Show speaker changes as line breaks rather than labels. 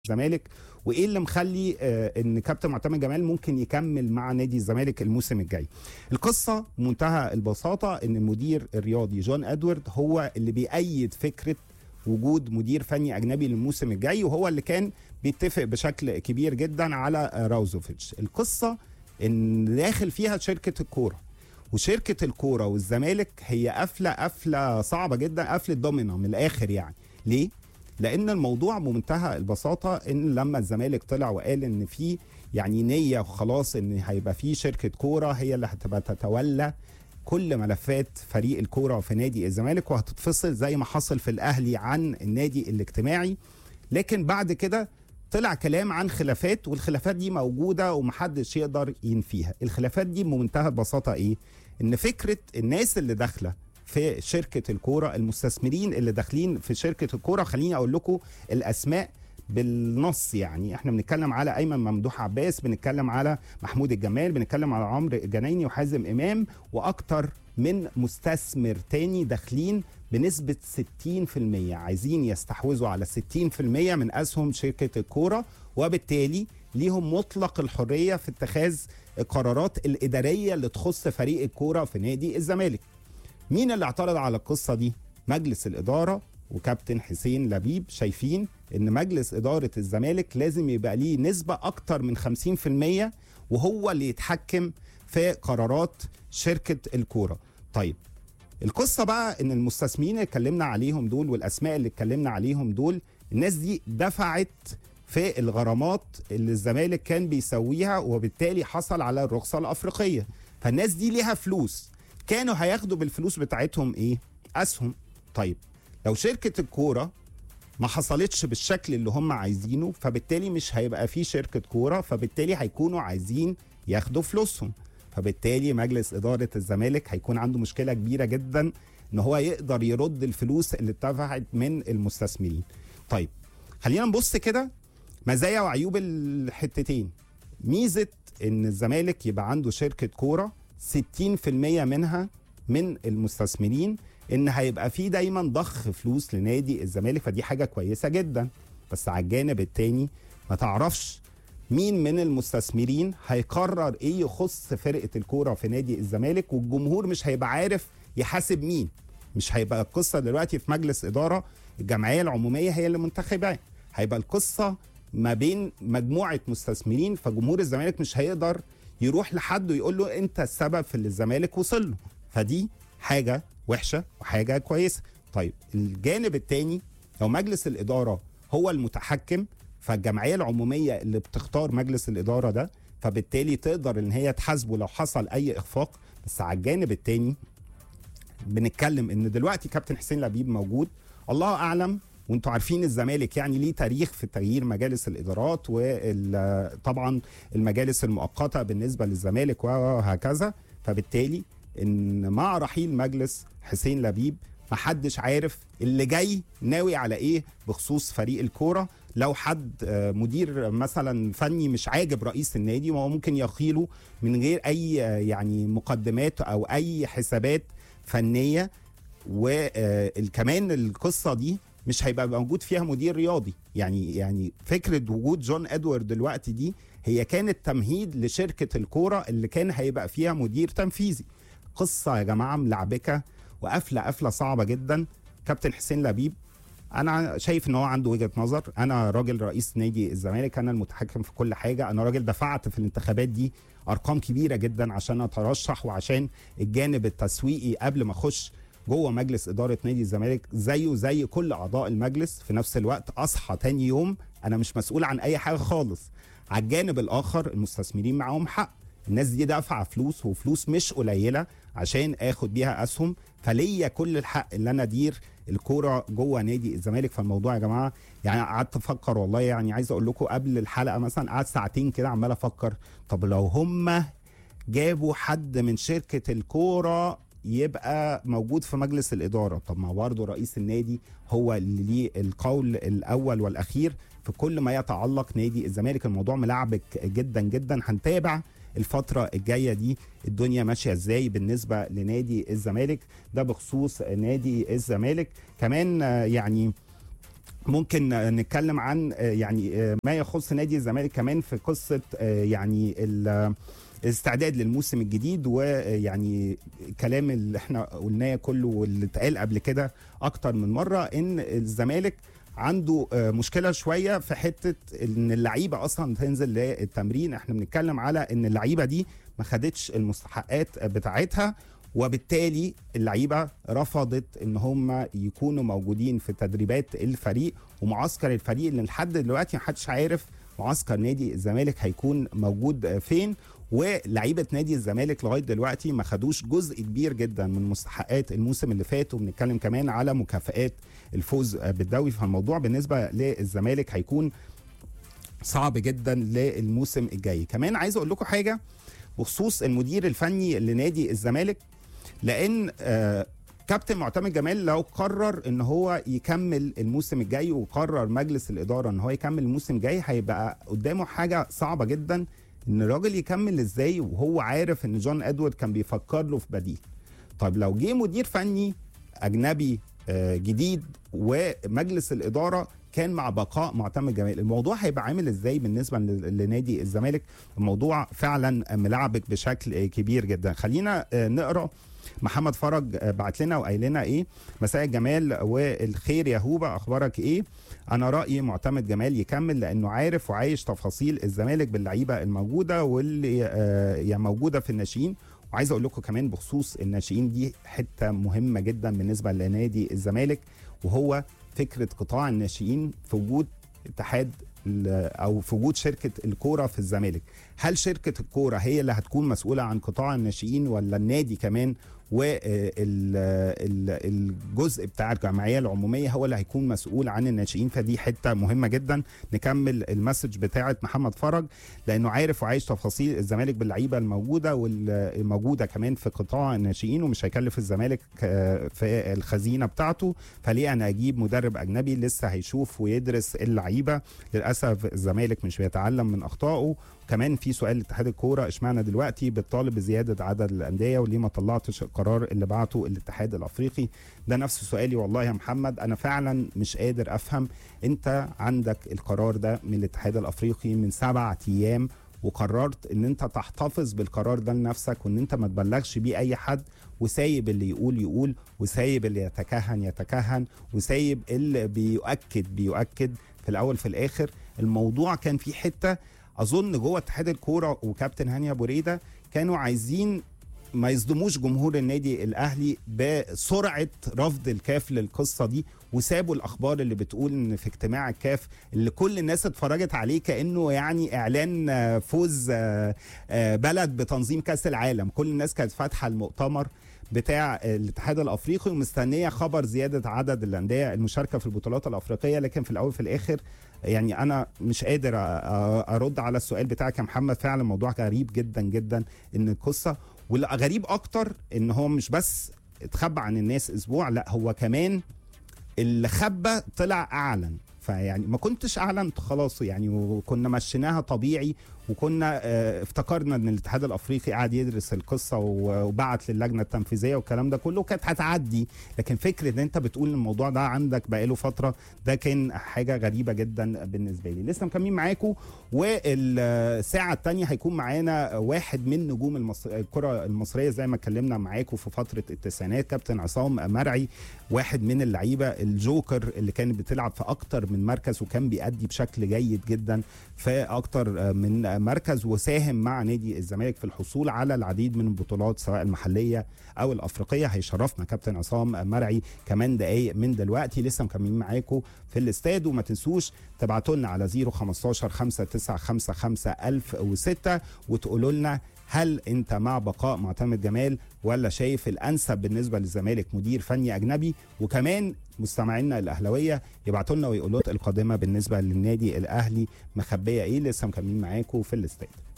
الزمالك وايه اللي مخلي آه، ان كابتن معتمد جمال ممكن يكمل مع نادي الزمالك الموسم الجاي القصه منتهى البساطه ان المدير الرياضي جون ادوارد هو اللي بيأيد فكره وجود مدير فني اجنبي للموسم الجاي وهو اللي كان بيتفق بشكل كبير جدا على آه، راوزوفيتش القصه ان داخل فيها شركه الكوره وشركه الكوره والزمالك هي قفله قفله صعبه جدا قفله دومينو من الاخر يعني ليه لان الموضوع بمنتهى البساطه ان لما الزمالك طلع وقال ان في يعني نيه وخلاص ان هيبقى في شركه كوره هي اللي هتبقى تتولى كل ملفات فريق الكوره في نادي الزمالك وهتتفصل زي ما حصل في الاهلي عن النادي الاجتماعي لكن بعد كده طلع كلام عن خلافات والخلافات دي موجوده ومحدش يقدر ينفيها الخلافات دي بمنتهى البساطه ايه ان فكره الناس اللي داخله في شركه الكوره المستثمرين اللي داخلين في شركه الكوره خليني اقول لكم الاسماء بالنص يعني احنا بنتكلم على ايمن ممدوح عباس بنتكلم على محمود الجمال بنتكلم على عمرو الجنايني وحازم امام واكتر من مستثمر تاني داخلين بنسبة 60% عايزين يستحوذوا على 60% من أسهم شركة الكورة وبالتالي ليهم مطلق الحرية في اتخاذ القرارات الإدارية اللي تخص فريق الكورة في نادي الزمالك مين اللي اعترض على القصة دي؟ مجلس الإدارة وكابتن حسين لبيب شايفين ان مجلس إدارة الزمالك لازم يبقى ليه نسبة أكتر من 50% وهو اللي يتحكم في قرارات شركة الكورة طيب القصة بقى ان المستثمرين اللي اتكلمنا عليهم دول والاسماء اللي اتكلمنا عليهم دول الناس دي دفعت في الغرامات اللي الزمالك كان بيسويها وبالتالي حصل على الرخصة الافريقية فالناس دي ليها فلوس كانوا هياخدوا بالفلوس بتاعتهم ايه اسهم طيب لو شركة الكورة ما حصلتش بالشكل اللي هم عايزينه فبالتالي مش هيبقى في شركة كورة فبالتالي هيكونوا عايزين ياخدوا فلوسهم فبالتالي مجلس إدارة الزمالك هيكون عنده مشكلة كبيرة جدا ان هو يقدر يرد الفلوس اللي اتدفعت من المستثمرين طيب خلينا نبص كده مزايا وعيوب الحتتين ميزة ان الزمالك يبقى عنده شركة كورة 60% منها من المستثمرين ان هيبقى في دايما ضخ فلوس لنادي الزمالك فدي حاجة كويسة جدا بس على الجانب التاني ما تعرفش مين من المستثمرين هيقرر ايه يخص فرقه الكوره في نادي الزمالك والجمهور مش هيبقى عارف يحاسب مين مش هيبقى القصه دلوقتي في مجلس اداره الجمعيه العموميه هي اللي منتخباه هيبقى القصه ما بين مجموعه مستثمرين فجمهور الزمالك مش هيقدر يروح لحد ويقول له انت السبب في اللي الزمالك وصل له فدي حاجه وحشه وحاجه كويسه طيب الجانب الثاني لو مجلس الاداره هو المتحكم فالجمعيه العموميه اللي بتختار مجلس الاداره ده فبالتالي تقدر ان هي تحاسبه لو حصل اي اخفاق بس على الجانب الثاني بنتكلم ان دلوقتي كابتن حسين لبيب موجود الله اعلم وانتوا عارفين الزمالك يعني ليه تاريخ في تغيير مجالس الادارات وطبعا المجالس المؤقته بالنسبه للزمالك وهكذا فبالتالي ان مع رحيل مجلس حسين لبيب محدش عارف اللي جاي ناوي على ايه بخصوص فريق الكوره لو حد آه، مدير مثلا فني مش عاجب رئيس النادي وهو ممكن يخيله من غير اي آه، يعني مقدمات او اي حسابات فنيه وكمان القصه دي مش هيبقى موجود فيها مدير رياضي يعني يعني فكره وجود جون ادوارد دلوقتي دي هي كانت تمهيد لشركه الكوره اللي كان هيبقى فيها مدير تنفيذي قصه يا جماعه ملعبكه وقفله قفله صعبه جدا كابتن حسين لبيب انا شايف ان هو عنده وجهه نظر انا راجل رئيس نادي الزمالك انا المتحكم في كل حاجه انا راجل دفعت في الانتخابات دي ارقام كبيره جدا عشان اترشح وعشان الجانب التسويقي قبل ما اخش جوه مجلس اداره نادي الزمالك زيه زي كل اعضاء المجلس في نفس الوقت اصحى تاني يوم انا مش مسؤول عن اي حاجه خالص على الجانب الاخر المستثمرين معاهم حق الناس دي دافعه فلوس وفلوس مش قليله عشان اخد بيها اسهم فليا كل الحق ان انا ادير الكوره جوه نادي الزمالك فالموضوع يا جماعه يعني قعدت افكر والله يعني عايز اقول لكم قبل الحلقه مثلا قعدت ساعتين كده عمال افكر طب لو هم جابوا حد من شركه الكوره يبقى موجود في مجلس الاداره طب ما برضه رئيس النادي هو اللي ليه القول الاول والاخير في كل ما يتعلق نادي الزمالك الموضوع ملعبك جدا جدا هنتابع الفترة الجاية دي الدنيا ماشية ازاي بالنسبة لنادي الزمالك ده بخصوص نادي الزمالك كمان آه، يعني ممكن نتكلم عن يعني ما يخص نادي الزمالك كمان في قصه يعني الاستعداد للموسم الجديد ويعني الكلام اللي احنا قلناه كله واللي اتقال قبل كده اكتر من مره ان الزمالك عنده مشكله شويه في حته ان اللعيبه اصلا تنزل للتمرين احنا بنتكلم على ان اللعيبه دي ما خدتش المستحقات بتاعتها وبالتالي اللعيبه رفضت ان هم يكونوا موجودين في تدريبات الفريق ومعسكر الفريق اللي لحد دلوقتي محدش عارف معسكر نادي الزمالك هيكون موجود فين ولعيبه نادي الزمالك لغايه دلوقتي ما خدوش جزء كبير جدا من مستحقات الموسم اللي فات وبنتكلم كمان على مكافئات الفوز بالدوري فالموضوع بالنسبه للزمالك هيكون صعب جدا للموسم الجاي كمان عايز اقول لكم حاجه بخصوص المدير الفني لنادي الزمالك لان آه كابتن معتمد جمال لو قرر ان هو يكمل الموسم الجاي وقرر مجلس الاداره ان هو يكمل الموسم الجاي هيبقى قدامه حاجه صعبه جدا ان الراجل يكمل ازاي وهو عارف ان جون ادوارد كان بيفكر له في بديل طيب لو جه مدير فني اجنبي آه جديد ومجلس الاداره كان مع بقاء معتمد جمال الموضوع هيبقى عامل ازاي بالنسبه لنادي الزمالك الموضوع فعلا ملعبك بشكل كبير جدا خلينا نقرا محمد فرج بعت لنا وقايل لنا ايه مساء الجمال والخير يا هوبا اخبارك ايه انا رايي معتمد جمال يكمل لانه عارف وعايش تفاصيل الزمالك باللعيبه الموجوده واللي آه موجوده في الناشئين وعايز اقول لكم كمان بخصوص الناشئين دي حته مهمه جدا بالنسبه لنادي الزمالك وهو فكره قطاع الناشئين في وجود اتحاد او في وجود شركه الكوره في الزمالك هل شركه الكوره هي اللي هتكون مسؤوله عن قطاع الناشئين ولا النادي كمان والجزء بتاع الجمعيه العموميه هو اللي هيكون مسؤول عن الناشئين فدي حته مهمه جدا نكمل المسج بتاعه محمد فرج لانه عارف وعايش تفاصيل الزمالك باللعيبه الموجوده والموجوده كمان في قطاع الناشئين ومش هيكلف الزمالك في الخزينه بتاعته فليه انا اجيب مدرب اجنبي لسه هيشوف ويدرس اللعيبه للاسف الزمالك مش بيتعلم من اخطائه كمان في سؤال لاتحاد الكوره اشمعنى دلوقتي بتطالب بزياده عدد الانديه وليه ما طلعتش القرار اللي بعته الاتحاد الافريقي ده نفس سؤالي والله يا محمد انا فعلا مش قادر افهم انت عندك القرار ده من الاتحاد الافريقي من سبعة ايام وقررت ان انت تحتفظ بالقرار ده لنفسك وان انت ما تبلغش بيه اي حد وسايب اللي يقول يقول وسايب اللي يتكهن يتكهن وسايب اللي بيؤكد بيؤكد في الاول في الاخر الموضوع كان في حته اظن جوه اتحاد الكوره وكابتن هاني ابو ريده كانوا عايزين ما يصدموش جمهور النادي الاهلي بسرعه رفض الكاف للقصه دي وسابوا الاخبار اللي بتقول ان في اجتماع الكاف اللي كل الناس اتفرجت عليه كانه يعني اعلان فوز بلد بتنظيم كاس العالم كل الناس كانت فاتحه المؤتمر بتاع الاتحاد الافريقي ومستنيه خبر زياده عدد الانديه المشاركه في البطولات الافريقيه لكن في الاول في الاخر يعني انا مش قادر ارد على السؤال بتاعك يا محمد فعلا موضوع غريب جدا جدا ان القصه والغريب اكتر ان هو مش بس اتخبى عن الناس اسبوع لا هو كمان اللي خبى طلع اعلن فيعني ما كنتش اعلنت خلاص يعني وكنا مشيناها طبيعي وكنا اه افتكرنا ان الاتحاد الافريقي قاعد يدرس القصه وبعت للجنه التنفيذيه والكلام ده كله كانت هتعدي لكن فكره ان انت بتقول الموضوع ده عندك بقاله فتره ده كان حاجه غريبه جدا بالنسبه لي لسه مكملين معاكم والساعه الثانيه هيكون معانا واحد من نجوم المصر... الكره المصريه زي ما اتكلمنا معاكم في فتره التسعينات كابتن عصام مرعي واحد من اللعيبه الجوكر اللي كانت بتلعب في اكتر من مركز وكان بيأدي بشكل جيد جدا في اكتر من مركز وساهم مع نادي الزمالك في الحصول على العديد من البطولات سواء المحليه او الافريقيه هيشرفنا كابتن عصام مرعي كمان دقايق من دلوقتي لسه مكملين معاكم في الاستاد وما تنسوش تبعتوا لنا على 015 5955 1006 وتقولوا لنا هل انت مع بقاء معتمد جمال ولا شايف الانسب بالنسبه للزمالك مدير فني اجنبي وكمان مستمعينا الاهلاويه يبعتوا لنا ويقولوا القادمه بالنسبه للنادي الاهلي مخبيه ايه لسه مكملين معاكم في الاستاد